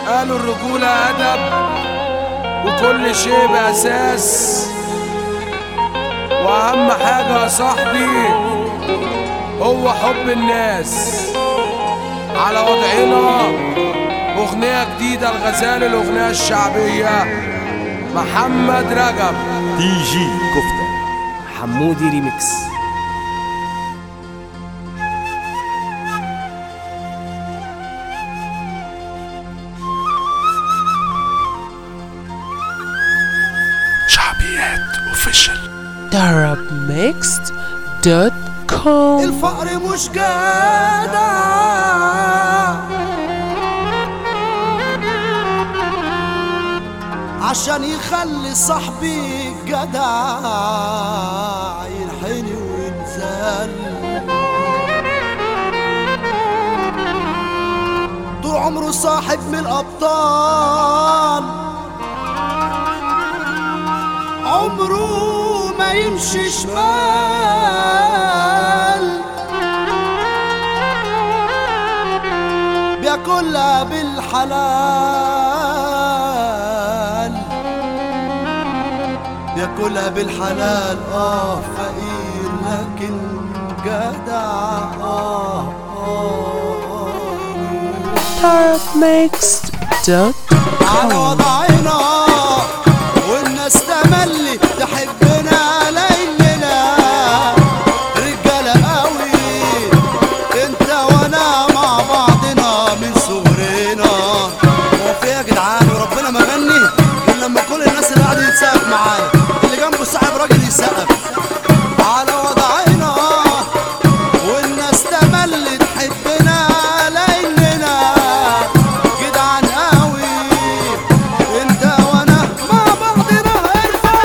قالوا الرجولة أدب وكل شيء بأساس وأهم حاجة يا صاحبي هو حب الناس على وضعنا أغنية جديدة الغزال الأغنية الشعبية محمد رجب دي جي كفتة حمودي ريميكس شعبيات اوفيشال darabmixed.com الفقر مش جدع عشان يخلي صاحبي جدع ينحني وينزل طول عمره صاحب من الأبطال عمره ما يمشي شمال بياكلها بالحلال بياكلها بالحلال اه فقير لكن جدع اه اه darabmixed.com على وضعنا والناس تملي تحبنا ليلنا رجالة قوي انت وانا مع بعضنا من صغرنا هو في إيه يا جدعان وربنا ما غني غير لما كل الناس اللي قاعدين يتسقف معانا اللي جنبه صاحب راجل يسقف على وضعنا والناس تملي تحبنا ليلنا جدعان قوي انت وانا مع بعضنا ارفع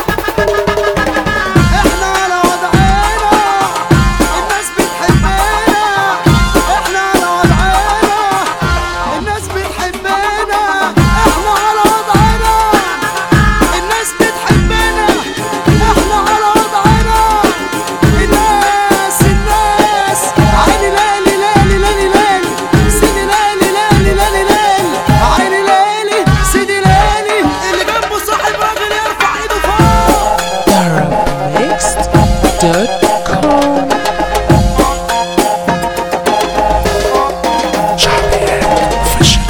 احنا على وضعنا الناس بتحبنا احنا على وضعنا الناس بتحبنا احنا على وضعنا الناس بتحبنا احنا على وضعنا الناس الناس عيني ليلي ليلي ليلي ليلي سيدي ليلي ليلي ليلي ليلي عيني ليلي سيدي ليلي اللي جنبه صاحب راجل يرفع ايده فوق darabmixed.com شعبيات اوفيشال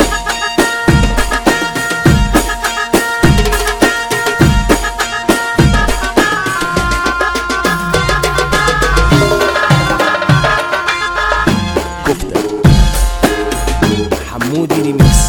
كفتة حمودي ريميكس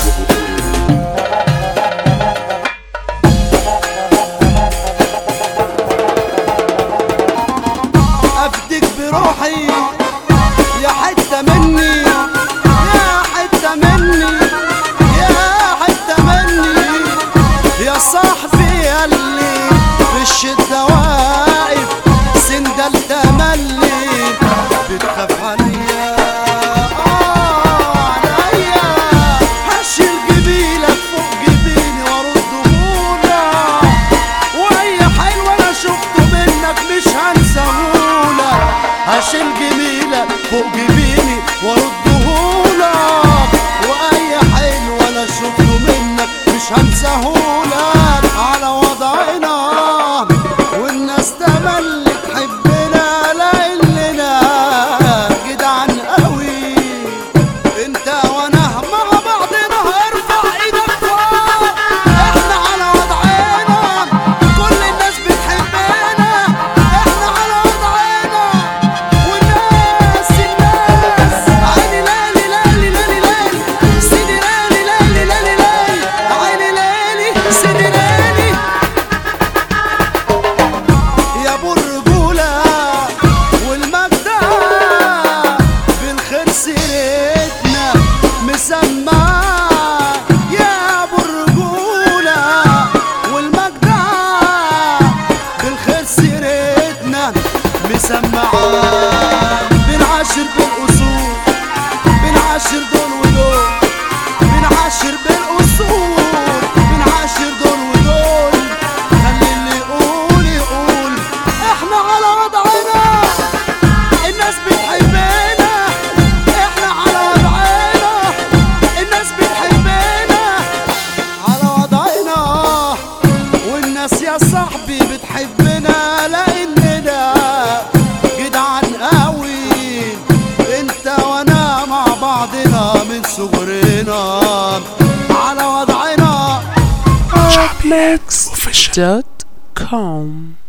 افدك بروحي يا حتة مني يا حتة مني يا حتة مني يا صاحبي ياللي في الشدة واقف سندل تملي بتخاف عليا آه عليا هشيل جبيلك فوق جبيني وارد دموعك واي حلوة انا شفته منك مش هنساهولك هشيل جميلك فوق جبيني واردهولك واي حلوة انا شفته منك مش هنساهولك على وضعنا والناس تملي تحبنا ليلنا جدعان قوي انت وانا مع بعضنا ارفع ايدك فوق احنا على وضعنا كل الناس بتحبنا احنا على وضعنا والناس الناس عيني ليلي ليلي ليلي ليلي سيدي ليلي ليلي ليلي ليلي عيني ليلي سيدي ليلي يا ابو الرجولة والمجدع بالخير سيرتنا مسمع يا ابو الرجولة والمجدع بالخير سيرتنا مسمع بنعاشر بالاصول بنعاشر دول ودول بنعاشر بالاصول بنعاشر دول ودول خلي اللي يقول يقول احنا على وضعنا الناس بتحبنا احنا على وضعنا الناس Remix official dot com